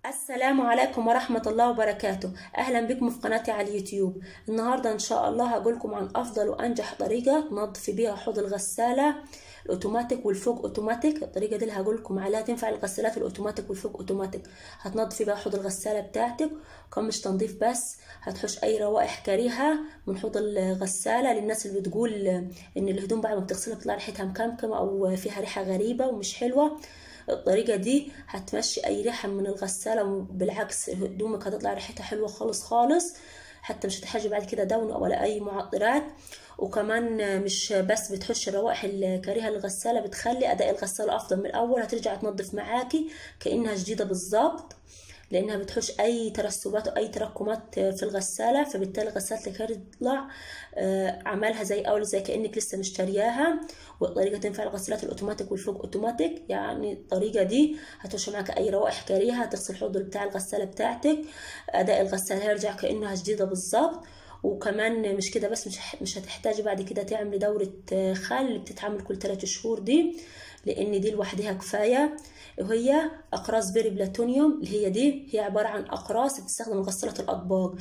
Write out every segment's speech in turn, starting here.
السلام عليكم ورحمة الله وبركاته أهلا بكم في قناتي على اليوتيوب النهاردة إن شاء الله هقولكم عن أفضل وأنجح طريقة تنظفي بيها حوض الغسالة الأوتوماتيك والفوق أوتوماتيك الطريقة دي اللي هقولكم عليها تنفع الغسالات الأوتوماتيك والفوق أوتوماتيك هتنظفي بيها حوض الغسالة بتاعتك وكمان مش تنظيف بس هتحوش أي روائح كريهة من حوض الغسالة للناس اللي بتقول إن الهدوم بعد ما بتغسلها بتطلع ريحتها مكمكمة أو فيها ريحة غريبة ومش حلوة الطريقة دي هتمشي أي ريحة من الغسالة وبالعكس هدومك هتطلع ريحتها حلوة خالص خالص حتى مش هتحتاجي بعد كده دون ولا أي معطرات وكمان مش بس بتحش الروائح الكريهة للغسالة بتخلي أداء الغسالة أفضل من الأول هترجع تنظف معاكي كأنها جديدة بالظبط لانها بتحوش اي ترسبات او اي تراكمات في الغساله فبالتالي غسالتك هتطلع عملها زي اول زي كانك لسه مشترياها والطريقه تنفع الغسالات الاوتوماتيك والفوق اوتوماتيك يعني الطريقه دي هتحوش معاك اي روائح كريهه هتغسل الحوض بتاع الغساله بتاعتك اداء الغساله هيرجع كانها جديده بالظبط وكمان مش كده بس مش مش هتحتاجي بعد كده تعملي دورة خل اللي بتتعمل كل 3 شهور دي لان دي لوحدها كفايه وهي اقراص بيري بلاتونيوم اللي هي دي هي عباره عن اقراص بتستخدم لغسالة الاطباق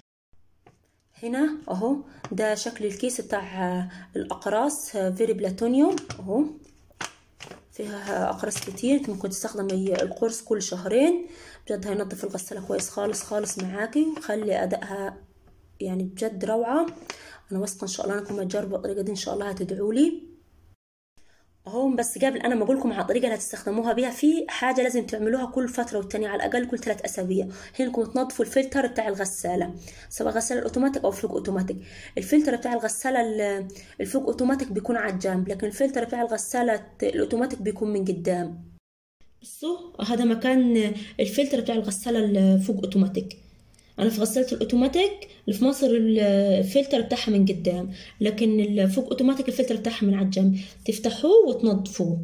هنا اهو ده شكل الكيس بتاع الاقراص فيري بلاتونيوم اهو فيها اقراص كتير ممكن تستخدمي القرص كل شهرين بجد هينظف الغسالة كويس خالص خالص معاكي وخلي ادائها يعني بجد روعة انا واثقة ان شاء الله انكم تجربوا الطريقة دي ان شاء الله هتدعوا لي اهو بس قبل انا ما اقول لكم على الطريقه اللي هتستخدموها بيها في حاجه لازم تعملوها كل فتره والتانية على الاقل كل ثلاث اسابيع هي انكم تنظفوا الفلتر بتاع الغساله سواء غساله الاوتوماتيك او فوق اوتوماتيك الفلتر بتاع الغساله الفوق اوتوماتيك بيكون على الجنب لكن الفلتر بتاع الغساله الاوتوماتيك بيكون من قدام بصوا هذا مكان الفلتر بتاع الغساله الفوق اوتوماتيك انا في غسالة الاوتوماتيك اللي في مصر الفلتر بتاعها من قدام لكن الفوق اوتوماتيك الفلتر بتاعها من على الجنب تفتحوه وتنظفوه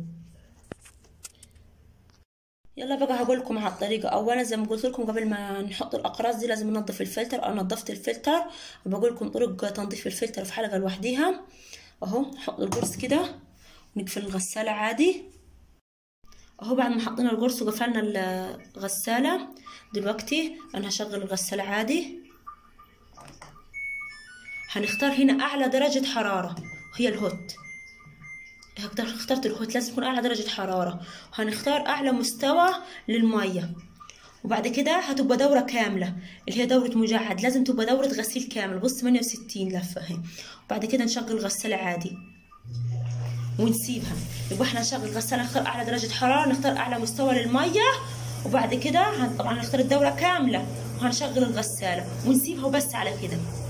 يلا بقى هقول لكم على الطريقة أولا زي ما قلت لكم قبل ما نحط الأقراص دي لازم ننظف الفلتر أنا نظفت الفلتر وبقول لكم طرق تنظيف الفلتر في حلقة لوحديها أهو نحط القرص كده ونقفل الغسالة عادي اهو بعد ما حطينا القرص وقفلنا الغسالة دلوقتي انا هشغل الغسالة عادي هنختار هنا اعلى درجة حرارة وهي الهوت اخترت الهوت لازم يكون اعلى درجة حرارة وهنختار اعلى مستوى للمية وبعد كده هتبقى دورة كاملة اللي هي دورة مجعد لازم تبقى دورة غسيل كامل بص 68 لفة اهي وبعد كده نشغل الغسالة عادي ونسيبها يبقى احنا نشغل غسالة نختار اعلى درجة حرارة نختار اعلى مستوى للمية وبعد كده طبعا نختار الدورة كاملة وهنشغل الغسالة ونسيبها وبس على كده